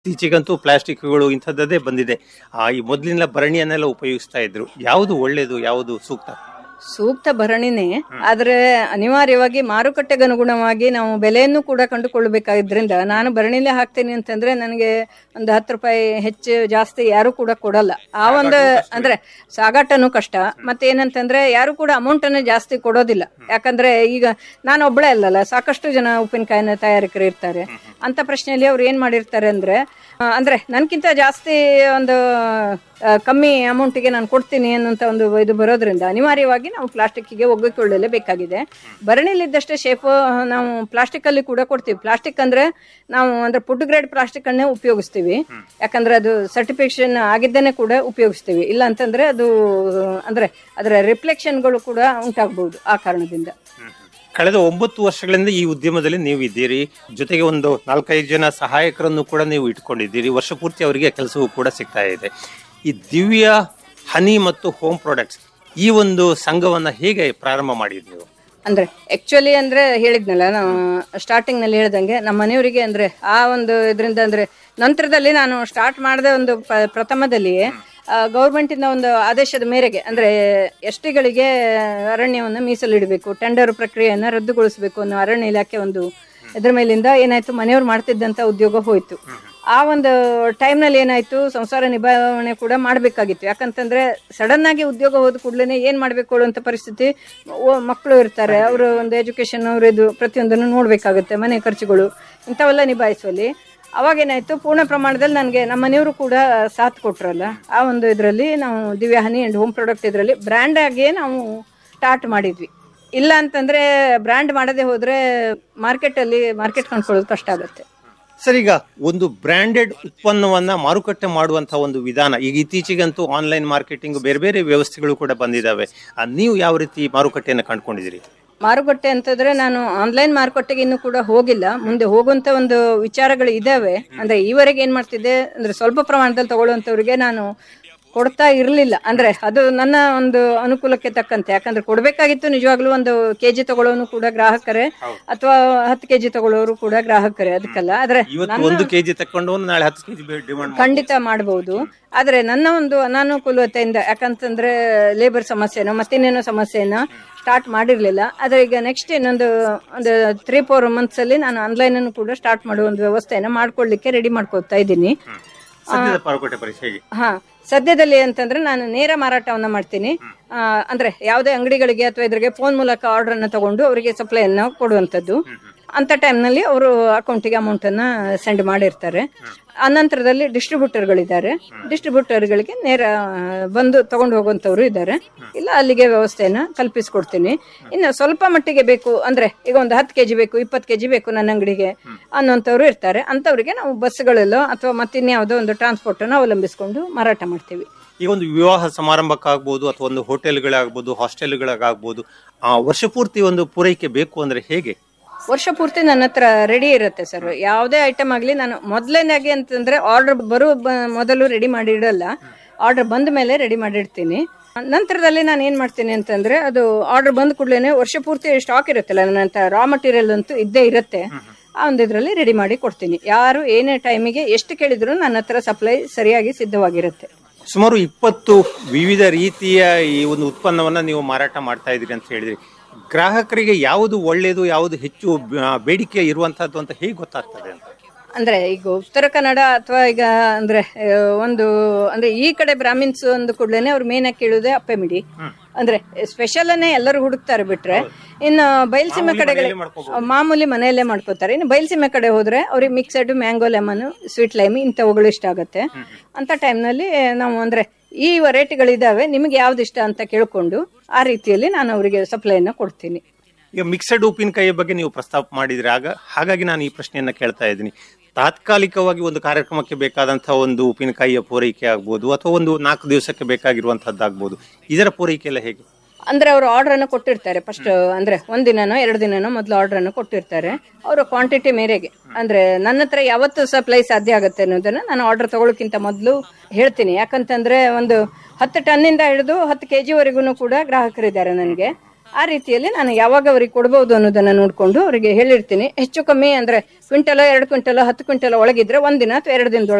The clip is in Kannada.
ಇತ್ತೀಚೆಗಂತೂ ಪ್ಲಾಸ್ಟಿಕ್ಗಳು ಇಂಥದ್ದೇ ಬಂದಿದೆ ಆ ಈ ಮೊದಲಿನ ಭರಣಿಯನ್ನೆಲ್ಲ ಉಪಯೋಗಿಸ್ತಾ ಇದ್ರು ಯಾವುದು ಒಳ್ಳೇದು ಯಾವುದು ಸೂಕ್ತ ಸೂಕ್ತ ಭರಣಿನೇ ಆದ್ರೆ ಅನಿವಾರ್ಯವಾಗಿ ಮಾರುಕಟ್ಟೆಗೆ ಅನುಗುಣವಾಗಿ ನಾವು ಬೆಲೆಯನ್ನು ಕೂಡ ಕಂಡುಕೊಳ್ಳಬೇಕಾದ್ರಿಂದ ನಾನು ಭರಣಿಲೇ ಹಾಕ್ತೀನಿ ಅಂತಂದ್ರೆ ನನಗೆ ಒಂದು ಹತ್ತು ರೂಪಾಯಿ ಹೆಚ್ಚು ಜಾಸ್ತಿ ಯಾರು ಕೂಡ ಕೊಡಲ್ಲ ಆ ಒಂದು ಅಂದ್ರೆ ಸಾಗಾಟನು ಕಷ್ಟ ಮತ್ತೆ ಏನಂತಂದ್ರೆ ಯಾರು ಕೂಡ ಅಮೌಂಟ್ ಅನ್ನು ಜಾಸ್ತಿ ಕೊಡೋದಿಲ್ಲ ಯಾಕಂದ್ರೆ ಈಗ ನಾನು ಒಬ್ಬಳೇ ಅಲ್ಲಲ್ಲ ಸಾಕಷ್ಟು ಜನ ಉಪ್ಪಿನಕಾಯಿನ ತಯಾರಕರು ಇರ್ತಾರೆ ಅಂತ ಪ್ರಶ್ನೆಯಲ್ಲಿ ಅವ್ರು ಏನ್ ಮಾಡಿರ್ತಾರೆ ಅಂದ್ರೆ ಆ, ಅಂದ್ರೆ ನನ್ಕಿಂತ ಜಾಸ್ತಿ ಒಂದು ಆ, ಕಮ್ಮಿ ಅಮೌಂಟಿಗೆ ನಾನು ಕೊಡ್ತೀನಿ ಅನ್ನೋಂಥ ಒಂದು ಇದು ಬರೋದ್ರಿಂದ ಅನಿವಾರ್ಯವಾಗಿ ನಾವು ಪ್ಲಾಸ್ಟಿಕ್ಕಿಗೆ ಒಗ್ಗಿಕೊಳ್ಳಲೇಬೇಕಾಗಿದೆ ಭರಣಿಲಿದ್ದಷ್ಟೇ ಶೇಪ್ ನಾವು ಪ್ಲಾಸ್ಟಿಕ್ ಅಲ್ಲಿ ಕೂಡ ಕೊಡ್ತೀವಿ ಪ್ಲಾಸ್ಟಿಕ್ ಅಂದ್ರೆ ನಾವು ಅಂದ್ರೆ ಫುಡ್ ಗ್ರೇಡ್ ಪ್ಲಾಸ್ಟಿಕ್ ಅನ್ನೇ ಉಪಯೋಗಿಸ್ತೀವಿ ಯಾಕಂದ್ರೆ ಅದು ಸರ್ಟಿಫಿಕೇಶನ್ ಆಗಿದ್ದೇನೆ ಕೂಡ ಉಪಯೋಗಿಸ್ತೀವಿ ಇಲ್ಲ ಅಂತಂದ್ರೆ ಅದು ಅಂದ್ರೆ ಅದರ ರಿಫ್ಲೆಕ್ಷನ್ಗಳು ಕೂಡ ಉಂಟಾಗಬಹುದು ಆ ಕಾರಣದಿಂದ ಕಳೆದ ಒಂಬತ್ತು ವರ್ಷಗಳಿಂದ ಈ ಉದ್ಯಮದಲ್ಲಿ ನೀವು ಇದ್ದೀರಿ ಜೊತೆಗೆ ಒಂದು ನಾಲ್ಕೈದು ಜನ ಸಹಾಯಕರನ್ನು ಕೂಡ ನೀವು ಇಟ್ಕೊಂಡಿದ್ದೀರಿ ವರ್ಷ ಪೂರ್ತಿ ಅವರಿಗೆ ಕೆಲಸವೂ ಕೂಡ ಸಿಗ್ತಾ ಇದೆ ಈ ದಿವ್ಯ ಹನಿ ಮತ್ತು ಹೋಮ್ ಪ್ರಾಡಕ್ಟ್ಸ್ ಈ ಒಂದು ಸಂಘವನ್ನ ಹೇಗೆ ಪ್ರಾರಂಭ ಮಾಡಿದ್ರಿ ನೀವು ಅಂದ್ರೆ ಆಕ್ಚುಲಿ ಅಂದ್ರೆ ಹೇಳಿದ್ನಲ್ಲ ನಾವು ಸ್ಟಾರ್ಟಿಂಗ್ ನಲ್ಲಿ ಹೇಳ್ದಂಗೆ ನಮ್ಮ ಮನೆಯವರಿಗೆ ಅಂದ್ರೆ ಆ ಒಂದು ಇದರಿಂದ ಅಂದ್ರೆ ನಂತರದಲ್ಲಿ ನಾನು ಸ್ಟಾರ್ಟ್ ಮಾಡಿದ ಒಂದು ಪ- ಪ್ರಥಮದಲ್ಲಿಯೇ ಗೌರ್ಮೆಂಟ್ ಇಂದ ಒಂದು ಆದೇಶದ ಮೇರೆಗೆ ಅಂದ್ರೆ ಎಸ್ ಟಿಗಳಿಗೆ ಅರಣ್ಯವನ್ನು ಮೀಸಲಿಡಬೇಕು ಟೆಂಡರ್ ಪ್ರಕ್ರಿಯೆಯನ್ನ ರದ್ದುಗೊಳಿಸಬೇಕು ಅನ್ನೋ ಅರಣ್ಯ ಇಲಾಖೆ ಒಂದು ಇದ್ರ ಮೇಲಿಂದ ಏನಾಯ್ತು ಮನೆಯವ್ರು ಮಾಡ್ತಿದ್ದಂತ ಉದ್ಯೋಗ ಹೋಯ್ತು ಆ ಒಂದು ಟೈಮ್ ನಲ್ಲಿ ಏನಾಯ್ತು ಸಂಸಾರ ನಿಭಾವಣೆ ಕೂಡ ಮಾಡ್ಬೇಕಾಗಿತ್ತು ಯಾಕಂತಂದ್ರೆ ಸಡನ್ ಆಗಿ ಉದ್ಯೋಗ ಹೋದ ಕೂಡಲೇ ಏನ್ ಮಾಡ್ಬೇಕು ಅನ್ನುವಂತ ಪರಿಸ್ಥಿತಿ ಓ- ಮಕ್ಕಳು ಇರ್ತಾರೆ ಅವರು ಒಂದು ಎಜುಕೇಶನ್ ಅವ್ರ ಇದು ಪ್ರತಿಯೊಂದನ್ನು ನೋಡ್ಬೇಕಾಗುತ್ತೆ ಮನೆ ಖರ್ಚುಗಳು ಇಂಥವೆಲ್ಲ ನಿಭಾಯಿಸುವಲ್ಲಿ ಅವಾಗ ಏನಾಯ್ತು ಪೂರ್ಣ ಪ್ರಮಾಣದಲ್ಲಿ ನನಗೆ ನಮ್ಮ ಮನೆಯವರು ಕೂಡ ಸಾಥ್ ಕೊಟ್ರಲ್ಲ ಆ ಒಂದು ಇದರಲ್ಲಿ ನಾವು Divya honey and home product ಇದರಲ್ಲಿ ಬ್ರ್ಯಾಂಡ್ ಆಗಿಯೇ ನಾವು ಸ್ಟಾರ್ಟ್ ಮಾಡಿದ್ವಿ ಇಲ್ಲ ಅಂತಂದ್ರೆ ಬ್ರ್ಯಾಂಡ್ ಮಾಡದೆ ಹೋದ್ರೆ ಮಾರ್ಕೆಟ್ ಅಲ್ಲಿ ಮಾರ್ಕೆಟ್ ಕೊಂಡ್ಕೊಳ್ಳೋದು ಕಷ್ಟ ಆಗುತ್ತೆ ಸರ್ ಈಗ ಒಂದು ಬ್ರ್ಯಾಂಡೆಡ್ ಉತ್ಪನ್ನವನ್ನ ಮಾರುಕಟ್ಟೆ ಮಾಡುವಂತಹ ಒಂದು ವಿಧಾನ ಈಗ ಇತ್ತೀಚೆಗಂತೂ ಆನ್ಲೈನ್ ಮಾರ್ಕೆಟಿಂಗ್ ಬೇರೆ ಬೇರೆ ವ್ಯವಸ್ಥೆಗಳು ಕೂಡ ಬಂದಿದ್ದಾವೆ ಆ, ನೀವು ಯಾವ ರೀತಿ ಮಾರುಕಟ್ಟೆಯನ್ನು ಕಂಡುಕೊಂಡಿದ್ದೀರಿ ಮಾರುಕಟ್ಟೆ ಅಂತಂದ್ರೆ ನಾನು ಆನ್ಲೈನ್ ಮಾರುಕಟ್ಟೆಗೆ ಇನ್ನೂ ಕೂಡ ಹೋಗಿಲ್ಲ ಮುಂದೆ ಹೋಗುವಂತ ಒಂದು ವಿಚಾರಗಳು ಇದಾವೆ ಅಂದ್ರೆ ಈವರೆಗೆ ಏನ್ ಮಾಡ್ತಿದ್ದೆ ಅಂದ್ರೆ ಸ್ವಲ್ಪ ಪ್ರಮಾಣದಲ್ಲಿ ತಗೊಳ್ಳುವಂತವ್ರಿಗೆ ನಾನು ಕೊಡ್ತಾ ಇರ್ಲಿಲ್ಲ ಅಂದ್ರೆ ಅದು ನನ್ನ ಒಂದು ಅನುಕೂಲಕ್ಕೆ ತಕ್ಕಂತೆ ಯಾಕಂದ್ರೆ ಕೊಡ್ಬೇಕಾಗಿತ್ತು ನಿಜವಾಗ್ಲೂ ಒಂದು ಕೆಜಿ ತಗೊಳ್ಳೋನು ಕೂಡ ಗ್ರಾಹಕರೇ ಅಥವಾ ಹತ್ತು ಕೆಜಿ ತಗೊಳ್ಳೋರು ಕೂಡ ಗ್ರಾಹಕರೇ ಅದಕ್ಕಲ್ಲ ಆದ್ರೆ ಇವತ್ತು ಒಂದು ಕೆಜಿ ತಕೊಂಡು ನಾಳೆ ಹತ್ತು ಕೆಜಿ ಡಿಮಾಂಡ್ ಖಂಡಿತ ಮಾಡಬಹುದು ಆದ್ರೆ ನನ್ನ ಒಂದು ಅನಾನುಕೂಲತೆಯಿಂದ ಯಾಕಂತಂದ್ರೆ ಲೇಬರ್ ಸಮಸ್ಯೆನೋ ಮತ್ತಿನ್ನೇನೋ ಸಮಸ್ಯೆನ ಸ್ಟಾರ್ಟ್ ಮಾಡಿರ್ಲಿಲ್ಲ ಆದ್ರೆ ಈಗ ನೆಕ್ಸ್ಟ್ ಇನ್ನೊಂದು ಒಂದು ತ್ರೀ ಫೋರ್ ಮಂತ್ಸ್ ಅಲ್ಲಿ ನಾನು ಆನ್ಲೈನ್ ಅನ್ನು ಕೂಡ ಸ್ಟಾರ್ಟ್ ಮಾಡುವ ಒಂದು ವ್ಯವಸ್ಥೆಯನ್ನ ಮಾಡ್ಕೊಳ್ಳಿಕ್ಕೆ ರೆಡಿ ಮಾಡ್ಕೊತಾ ಇದ್ದೀನಿ ಸದ್ಯದ ಮಾರುಕಟ್ಟೆ ಪರಿಸ್ಥಿತಿ ಹೇಗೆ ಹಾ ಸದ್ಯದಲ್ಲಿ ಅಂತಂದ್ರೆ ನಾನು ನೇರ ಮಾರಾಟವನ್ನ ಮಾಡ್ತೀನಿ ಆ, ಅಂದ್ರೆ ಯಾವುದೇ ಅಂಗಡಿಗಳಿಗೆ ಅಥವಾ ಇದ್ರಿಗೆ ಫೋನ್ ಮೂಲಕ ಆರ್ಡರ್ ಅನ್ನ ತಗೊಂಡು ಅವರಿಗೆ ಸಪ್ಲೈ ಅನ್ನ ಕೊಡುವಂತದ್ದು ಅಂತ time ನಲ್ಲಿ ಅವರು ಅಕೌಂಟಿಗೆ ಅಮೌಂಟ್ ಅನ್ನ ಸೆಂಡ್ ಮಾಡಿರ್ತಾರೆ ಅನಂತರದಲ್ಲಿ ಡಿಸ್ಟ್ರಿಬ್ಯೂಟರ್ಗಳಿದ್ದಾರೆ ಡಿಸ್ಟ್ರಿಬ್ಯೂಟರ್ಗಳಿಗೆ ನೇರ ಬಂದು ತಗೊಂಡು ಹೋಗುವಂತವ್ರು ಇದ್ದಾರೆ ಇಲ್ಲ ಅಲ್ಲಿಗೆ ವ್ಯವಸ್ಥೆಯನ್ನ ಕಲ್ಪಿಸ್ಕೊಡ್ತೀನಿ ಇನ್ನು ಸ್ವಲ್ಪ ಮಟ್ಟಿಗೆ ಬೇಕು ಅಂದ್ರೆ ಈಗ ಒಂದು ಹತ್ತು ಕೆಜಿ ಬೇಕು ಇಪ್ಪತ್ತು ಕೆಜಿ ಬೇಕು ನನ್ನ ಅಂಗಡಿಗೆ ಅನ್ನೋಂಥವ್ರು ಇರ್ತಾರೆ ಅಂತವ್ರಿಗೆ ನಾವು ಬಸ್ಗಳಲ್ಲೋ ಅಥವಾ ಮತ್ತಿನ್ಯಾವುದೋ ಒಂದು ಟ್ರಾನ್ಸ್ಪೋರ್ಟ್ ಅನ್ನು ಅವಲಂಬಿಸಿಕೊಂಡು ಮಾರಾಟ ಮಾಡ್ತೀವಿ ಈಗ ಒಂದು ವಿವಾಹ ಸಮಾರಂಭಕ್ಕಾಗ್ಬೋದು ಅಥವಾ ಒಂದು ಹೋಟೆಲ್ಗಳಾಗ್ಬೋದು ಹಾಸ್ಟೆಲ್ಗಳಾಗ್ಬೋದು ಆ ವರ್ಷ ಪೂರ್ತಿ ಒಂದು ಪೂರೈಕೆ ಬೇಕು ಅಂದ್ರೆ ಹೇಗೆ ವರ್ಷ ಪೂರ್ತಿ ನನ್ನ ಹತ್ರ ರೆಡಿ ಇರುತ್ತೆ ಸರ್ ಯಾವುದೇ ಐಟಮ್ ಆಗಲಿ ನಾನು ಮೊದಲನೇದಾಗಿ ಅಂತಂದ್ರೆ ಆರ್ಡರ್ ಬರೋ ಬ- ಮೊದಲು ರೆಡಿ ಮಾಡಿ ಇಡಲ್ಲ ಆರ್ಡರ್ ಬಂದ ಮೇಲೆ ರೆಡಿ ಮಾಡಿಡ್ತೀನಿ ನಂತರದಲ್ಲಿ ನಾನು ಏನ್ ಮಾಡ್ತೀನಿ ಅಂತಂದ್ರೆ ಅದು ಆರ್ಡರ್ ಬಂದ ಕೂಡಲೇ ವರ್ಷ ಪೂರ್ತಿ ಸ್ಟಾಕ್ ಇರುತ್ತಲ್ಲ ನನ್ನ ಹತ್ರ ರಾ ಮಟೀರಿಯಲ್ ಅಂತೂ ಇದ್ದೇ ಇರುತ್ತೆ ಆ ಒಂದು ಇದರಲ್ಲಿ ರೆಡಿ ಮಾಡಿ ಕೊಡ್ತೀನಿ ಯಾರು ಏನೇ ಟೈಮಿಗೆ ಎಷ್ಟು ಕೇಳಿದ್ರು ನನ್ನ ಹತ್ರ ಸಪ್ಲೈ ಸರಿಯಾಗಿ ಸಿದ್ಧವಾಗಿರುತ್ತೆ ಸುಮಾರು ಇಪ್ಪತ್ತು ವಿವಿಧ ರೀತಿಯ ಈ ಒಂದು ಉತ್ಪನ್ನವನ್ನ ನೀವು ಮಾರಾಟ ಮಾಡ್ತಾ ಇದ್ದೀರಿ ಅಂತ ಹೇಳಿದ್ರಿ ಗ್ರಾಹಕರಿಗೆ ಯಾವುದು ಒಳ್ಳೆಯದು ಯಾವುದು ಹೆಚ್ಚು ಬ- ಬೇಡಿಕೆ ಇರುವಂತಹದ್ದು ಅಂತ ಹೇಗೆ ಗೊತ್ತಾಗ್ತದೆ ಅಂತ ಅಂದ್ರೆ ಈಗ ಉತ್ತರ ಕನ್ನಡ ಅಥವಾ ಈಗ ಅಂದ್ರೆ ಆ, ಒಂದು ಅಂದ್ರೆ ಈ ಕಡೆ ಬ್ರಾಹ್ಮಿನ್ಸ್ ಒಂದು ಕೂಡಲೇ ಅವ್ರು ಮೇನ್ ಆಗಿ ಕೇಳುವುದೇ ಅಪ್ಪೆ ಮಿಡಿ ಅಂದ್ರೆ ಸ್ಪೆಷಲ್ ಅನ್ನೇ ಎಲ್ಲರೂ ಹುಡುಕ್ತಾರೆ ಬಿಟ್ರೆ ಇನ್ನು ಬಯಲ್ಸೀಮೆ ಕಡೆಗಳಿಗೆ ಮಾಮೂಲಿ ಮನೆಯಲ್ಲೇ ಮಾಡ್ಕೋತಾರೆ ಇನ್ನು ಬಯಲ್ಸೀಮೆ ಕಡೆ ಹೋದ್ರೆ ಅವ್ರಿಗೆ mixed mango lemon sweet lime ಇಂಥವುಗಳು ಇಷ್ಟ ಆಗುತ್ತೆ ಅಂತ ಟೈಮ್ನಲ್ಲಿ ನಾವು ಅಂದ್ರೆ ಈ ವೆರೈಟಿಗಳಿದಾವೆ ನಿಮಗೆ ಯಾವ್ದು ಇಷ್ಟ ಅಂತ ಕೇಳ್ಕೊಂಡು ಆ ರೀತಿಯಲ್ಲಿ ನಾನು ಅವರಿಗೆ ಸಪ್ಲೈನ ಕೊಡ್ತೀನಿ ಈಗ ಮಿಕ್ಸಡ್ ಉಪ್ಪಿನಕಾಯಿಯ ಬಗ್ಗೆ ನೀವು ಪ್ರಸ್ತಾಪ ಮಾಡಿದ್ರೆ ಆಗ ಹಾಗಾಗಿ ನಾನು ಈ ಪ್ರಶ್ನೆಯನ್ನ ಕೇಳ್ತಾ ಇದ್ದೀನಿ ತಾತ್ಕಾಲಿಕವಾಗಿ ಒಂದು ಕಾರ್ಯಕ್ರಮಕ್ಕೆ ಬೇಕಾದಂತಹ ಒಂದು ಉಪ್ಪಿನಕಾಯಿಯ ಪೂರೈಕೆ ಆಗ್ಬೋದು ಅಥವಾ ಒಂದು ನಾಲ್ಕು ದಿವಸಕ್ಕೆ ಬೇಕಾಗಿರುವಂತಹದ್ದಾಗ್ಬೋದು ಇದರ ಪೂರೈಕೆ ಎಲ್ಲ ಹೇಗೆ ಅಂದ್ರೆ ಅವರು ಆರ್ಡರ್ ಅನ್ನು ಕೊಟ್ಟಿರ್ತಾರೆ ಫಸ್ಟ್ ಅಂದ್ರೆ ಒಂದ್ ದಿನನೋ ಎರಡು ದಿನನೋ ಮೊದಲು ಆರ್ಡರ್ ಅನ್ನು ಕೊಟ್ಟಿರ್ತಾರೆ ಅವರ ಕ್ವಾಂಟಿಟಿ ಮೇರೆಗೆ ಅಂದ್ರೆ ನನ್ನ ಹತ್ರ ಯಾವತ್ತು ಸಪ್ಲೈ ಸಾಧ್ಯ ಆಗುತ್ತೆ ಅನ್ನೋದನ್ನ ನಾನು ಆರ್ಡರ್ ತಗೊಳ್ಳೋಕ್ಕಿಂತ ಮೊದಲು ಹೇಳ್ತೀನಿ ಯಾಕಂತಂದ್ರೆ ಒಂದು ಹತ್ತು ಟನ್ನಿಂದ ಹಿಡಿದು ಹತ್ತು ಕೆ ಜಿವರೆಗೂ ಕೂಡ ಗ್ರಾಹಕರಿದ್ದಾರೆ ನನಗೆ ಆ ರೀತಿಯಲ್ಲಿ ನಾನು ಯಾವಾಗ ಅವ್ರಿಗೆ ಕೊಡ್ಬೋದು ಅನ್ನೋದನ್ನ ನೋಡ್ಕೊಂಡು ಅವರಿಗೆ ಹೇಳಿರ್ತೀನಿ ಹೆಚ್ಚು ಕಮ್ಮಿ ಅಂದ್ರೆ ಕ್ವಿಂಟಲ್ ಎರಡು ಕ್ವಿಂಟಲ್ ಹತ್ತು ಕ್ವಿಂಟಲ್ ಒಳಗಿದ್ರೆ ಒಂದಿನ ಅಥವಾ ಎರಡು ದಿನದೊಳಗೆ